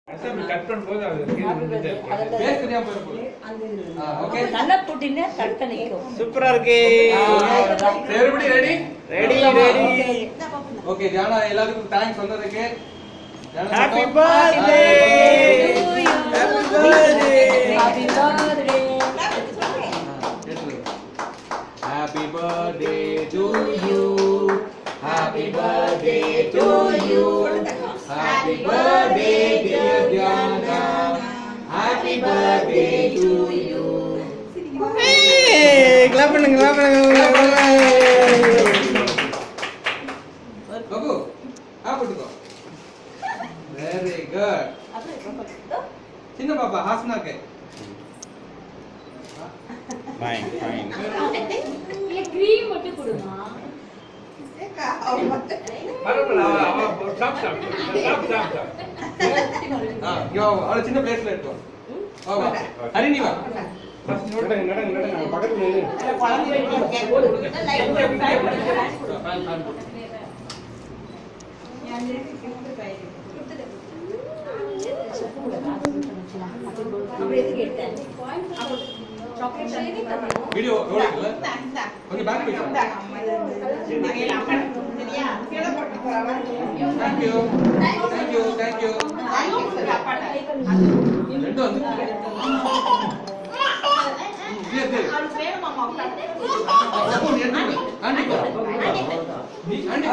Cut பண்ணும்போது அது கீழே விழுந்துட்டு இருக்கு. பேர் தெரியாம போயிட போகுது ஆ, ஓகே நல்லா போட்டீங்கன்னா தடுத்த நிற்கும் சூப்பரா இருக்கு everybody ready ready ready okay Dhiyana எல்லாருக்கும் தேங்க்ஸ் வந்ததுக்கு தியானா ஹாப்பி சொல்லுங்க. Birthday happy birthday Happy birthday to you. Happy birthday to you. Happy birthday dear Diana. Happy birthday to you. Clap பண்ணுங்க கிளாப் பண்ணுங்க Babu, ஆ போட்டுக்கோ. Very good. சின்ன பாப்பா ஹாஸ்னாக்கு fine fine cream மட்டும் கொடுமா பரவாயில்ல, அவ- அவ சாப்பிட்டு சாப்பிட்டு. சாப்பிட்டு சாப்பிட்டு. ஆ இங்க வா, அவளை சின்ன பிளேஸ்ல எடுத்து வா வா ஹரி நீ வா First நடங்க, நடங்க, நடங்க. பக்கத்துல நில்லு. ஃபேன் ஃபேன் போடு வீடியோ ஓடுதுல கொஞ்சம் பேக் போயிடு thank you thank you thank you ரெண்டு வந்து சரி சரி அப்போ நீ எடுத்து ஆண்டி நீ ஆண்டி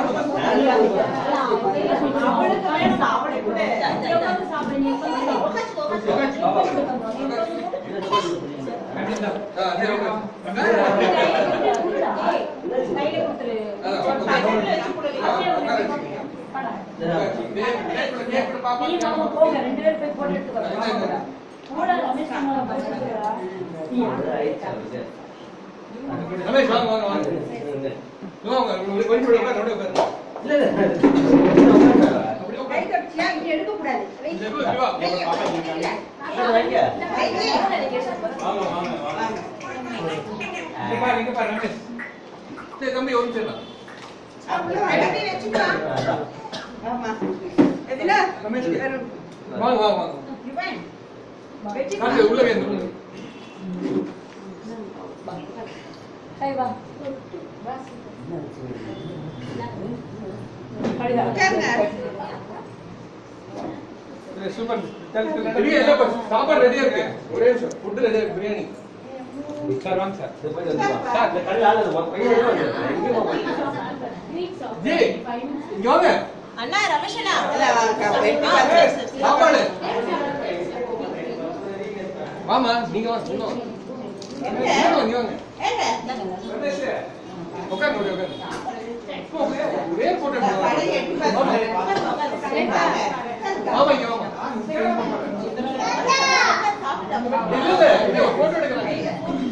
ஆ சரி ஓகே ரமேஷ் வாங்க வாங்க வாங்க வாங்க உங்களுக்கு கொஞ்சம் விட உட்காரு அப்படியே உட்காரு அப்படியே உட்காரு இப்படி வா, இப்படி வா. வாங்க வாங்க வாங்க இங்க பாரு, இங்க பாரு, ரமேஷ். சரி தம்பி ஒரு நிமிஷம் ரமேஷ் வாங்க வாங்க வாங்க காட்டு உள்ள வேணும் உள்ள சூப்பர் தல், தல், தல். பிரியாணி எல்லாம் இப்ப சாப்பாடு ரெடியா இருக்கு ஒரே நிமிஷம் ஃபுட் ரெடியா இருக்கு பிரியாணி சார் வாங்க சார் ஜி இங்க வாங்க அண்ணா ரமேஷனா சாப்பாடு வாமா நீங்க வாங்க உள்ள வாங்க நீங்க வாங்க, நீங்க வாங்க ரமேஷ், உட்காருங்க ஒரே உட்காருங்க இப்போ ஒரே ஒரே போட்டோ எடுத்து வாங்க. வாமா இங்க வாமா இல்ல இல்ல இல்ல ஒரு போட்டோ எடுக்கறாங்க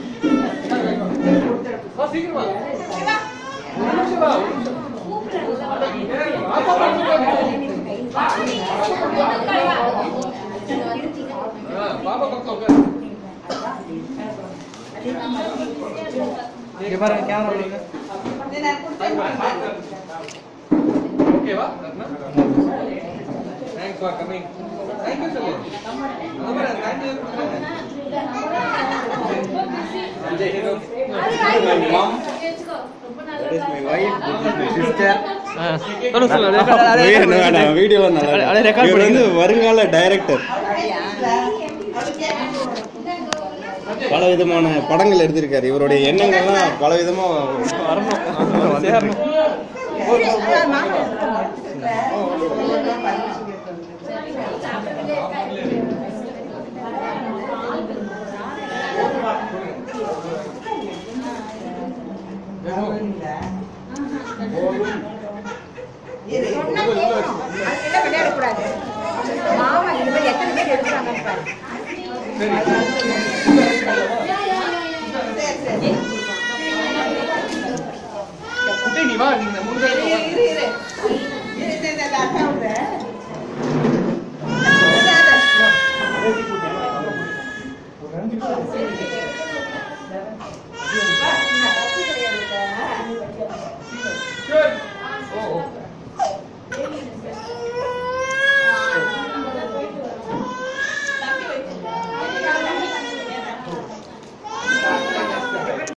வா சீக்கிரம் வா ஒரு நிமிஷம் வா ஒரு நிமிஷம் பாப்பா ஆ பாப்பா பக்கம் உட்காரு இங்க பாருங்க கேமரா பண்ணுங்க ஓகேவா Ratna thanks for coming thank you சொல்லு அப்புறம் thank you That is my wife, this is my sister. Video இவர் வந்து வருங்கால டைரக்டர் பல விதமான படங்கள் எடுத்திருக்காரு இவருடைய எண்ணங்கள்லாம் பல விதமா வரணும் சேரணும் விளையாடக்கூடாது மாமா இது மாதிரி எத்தனை பேர் எடுக்கிறாங்கன்னு பாரு சரி